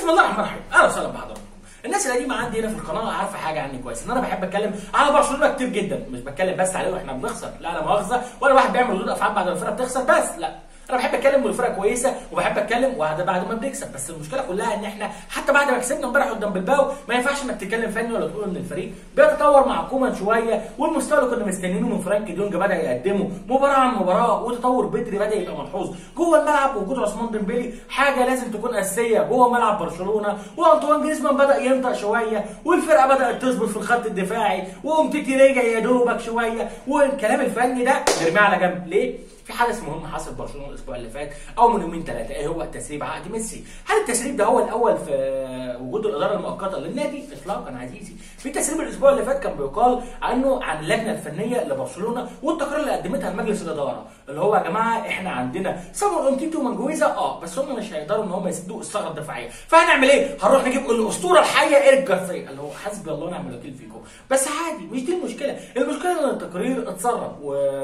بسم الله الرحمن الرحيم اهلا وسهلا بحضراتكم الناس القديمه عندي هنا في القناه عارفه حاجه عني كويس ان انا بحب اتكلم على برشلونه كتير جدا مش بتكلم بس عليه واحنا بنخسر لا لا مؤاخذه ولا واحد بيعمل ردود افعال بعد ما الفرقه بتخسر بس لا انا بحب اتكلم والفرقه كويسه وبحب اتكلم وبعد بعد ما بنكسب بس المشكله كلها ان احنا حتى بعد ما كسبنا امبارح قدام بالباو ما ينفعش انك تتكلم فني ولا تقول ان الفريق بيتطور مع كومان شويه والمستوى اللي كنا مستنيينه من فرانك ديونج بدا يقدمه مباراه عن مباراه وتطور بدري بدا يبقى ملحوظ جوه الملعب وجود عثمان ديمبلي حاجه لازم تكون اساسيه جوه ملعب برشلونه وانطوان جريزمان بدا ينطق شويه والفرقه بدات تظبط في الخط الدفاعي وامتيتي رجع يا دوبك شويه والكلام الفني ده نرميه على جنب ليه؟ في حدث مهم حصل في برشلونه الاسبوع اللي فات او من يومين ثلاثه ايه هو تسريب عقد ميسي هل التسريب ده هو الاول في وجود الاداره المؤقته للنادي اطلاقا عزيزي في تسريب الاسبوع اللي فات كان بيقال عنه عن اللجنه الفنيه لبرشلونه والتقرير اللي قدمتها لمجلس الاداره اللي هو يا جماعه احنا عندنا سامو امتيتو ومنجويزا اه بس هم مش هيقدروا ان هم يسدوا الثغره الدفاعيه فهنعمل ايه هنروح نجيب الاسطوره الحيه ايريك جارسيا اللي هو حسبي الله ونعم الوكيل فيكم بس عادي مش دي المشكله المشكله ان التقرير اتسرب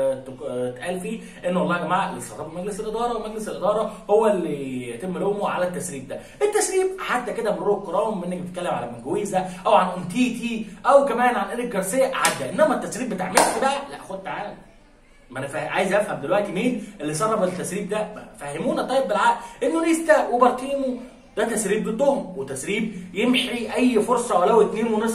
واتقال فيه ان والله يا جماعه اللي سربه مجلس الاداره ومجلس الاداره هو اللي يتم لومه على التسريب ده التسريب عدى كده مرور الكرام انك بتتكلم على منجويزا او عن امتيتي او كمان عن ايريك جارسيا عدى انما التسريب بتاع ميسي بقى لا خد تعالى ما انا فا... عايز افهم دلوقتي مين اللي سرب التسريب ده فهمونا طيب بالعقل انه نيستا وبارتيمو ده تسريب ضدهم وتسريب يمحي اي فرصه ولو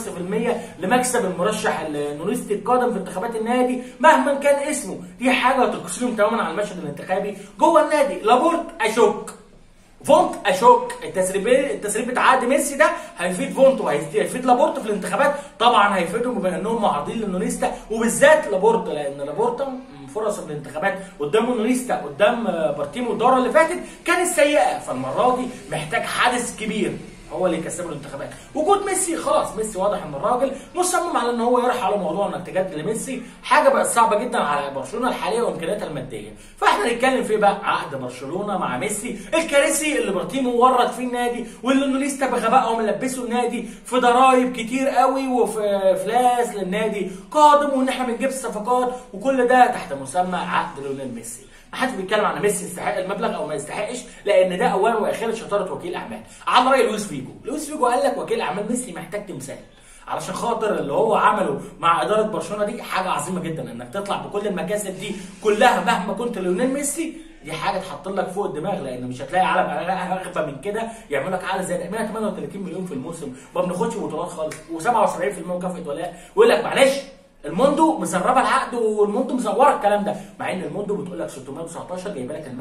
2.5% لمكسب المرشح النونيستي القادم في انتخابات النادي مهما كان اسمه دي حاجه تقصيهم تماما على المشهد الانتخابي جوه النادي لابورت اشك فونت اشك التسريب التسريب بتاع عقد ميسي ده هيفيد فونت وهيفيد لابورت في الانتخابات طبعا هيفيدهم بما انهم معارضين للنونيستا وبالذات لابورت لان لابورتا فرص في الانتخابات قدام نونيستا قدام بارتيمو الدوره اللي فاتت كانت سيئه فالمره دي محتاج حدث كبير هو اللي يكسبه الانتخابات وجود ميسي خلاص ميسي واضح ان الراجل مصمم على ان هو يرحل على موضوع انك تجدد لميسي حاجه بقت صعبه جدا على برشلونه الحاليه وامكانياتها الماديه فاحنا نتكلم في بقى عقد برشلونه مع ميسي الكارثي اللي بارتيمو ورط فيه النادي واللي نونيستا بغبائهم لبسوا النادي في ضرايب كتير قوي وفي فلاس للنادي قادم وان احنا بنجيب الصفقات وكل ده تحت مسمى عقد ليونيل ميسي ما حدش بيتكلم عن ميسي يستحق المبلغ او ما يستحقش لان ده اولا واخيرا شطاره وكيل اعمال على راي لويس فيجو لويس فيجو قال لك وكيل اعمال ميسي محتاج تمثال علشان خاطر اللي هو عمله مع اداره برشلونه دي حاجه عظيمه جدا انك تطلع بكل المكاسب دي كلها مهما كنت ليونيل ميسي دي حاجه تحط لك فوق الدماغ لان مش هتلاقي عالم اغبى من كده يعمل لك عقد زي ده 138 مليون في الموسم ما بناخدش بطولات خالص و77% مكافاه ولاء ويقول لك معلش الموندو مسربه العقد والموندو مزوره الكلام ده مع ان الموندو بتقول لك 619 جايبه لك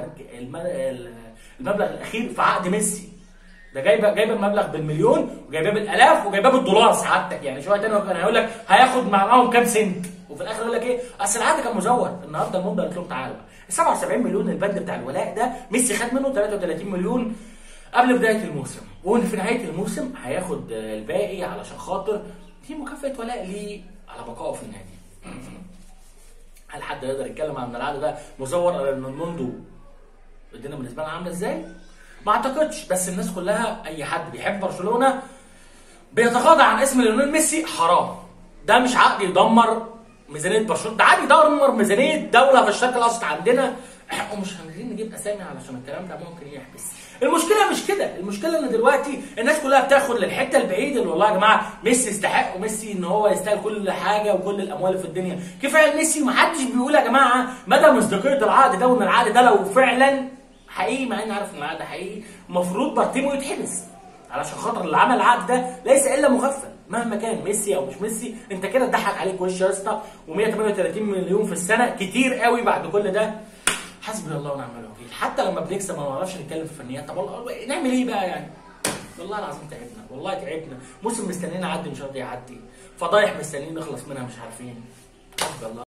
المبلغ الاخير في عقد ميسي ده جايبه جايبه المبلغ بالمليون وجايباه بالالاف وجايباه بالدولار سعادتك يعني شويه تاني كان هيقول لك هياخد معاهم كام سنت وفي الاخر يقول لك ايه اصل العقد كان مزور النهارده الموندو قالت لهم تعالوا ال 77 مليون البند بتاع الولاء ده ميسي خد منه 33 مليون قبل بدايه الموسم وفي نهايه الموسم هياخد الباقي علشان خاطر دي مكافاه ولاء ليه على بقائه في النادي هل حد يقدر يتكلم عن العقد ده مزور على ان الموندو الدنيا بالنسبه لنا عامله ازاي؟ ما اعتقدش بس الناس كلها اي حد بيحب برشلونه بيتغاضى عن اسم ليونيل ميسي حرام ده مش عقد يدمر ميزانيه برشلونه ده عقد يدمر ميزانيه دوله في الشرق الاوسط عندنا ومش هنجيب نجيب اسامي علشان الكلام ده ممكن يحبس المشكله مش كده المشكله ان دلوقتي الناس كلها بتاخد للحته البعيده اللي والله يا جماعه ميسي يستحق وميسي ان هو يستاهل كل حاجه وكل الاموال اللي في الدنيا كفايه ميسي ومحدش بيقول يا جماعه مدى مصداقيه العقد ده وان العقد ده لو فعلا حقيقي مع اني عارف ان العقد حقيقي المفروض بارتيمو يتحبس علشان خاطر اللي عمل العقد ده ليس الا مغفل مهما كان ميسي او مش ميسي انت كده اتضحك عليك وش يا اسطى و138 مليون في السنه كتير قوي بعد كل ده حسبي الله ونعم الوكيل حتى لما بنكسب ما نعرفش نتكلم في الفنيات طب والله نعمل ايه بقى يعني والله العظيم تعبنا والله تعبنا موسم مستنيين يعدي مش راضي يعدي فضايح مستنيين نخلص منها مش عارفين حسبي الله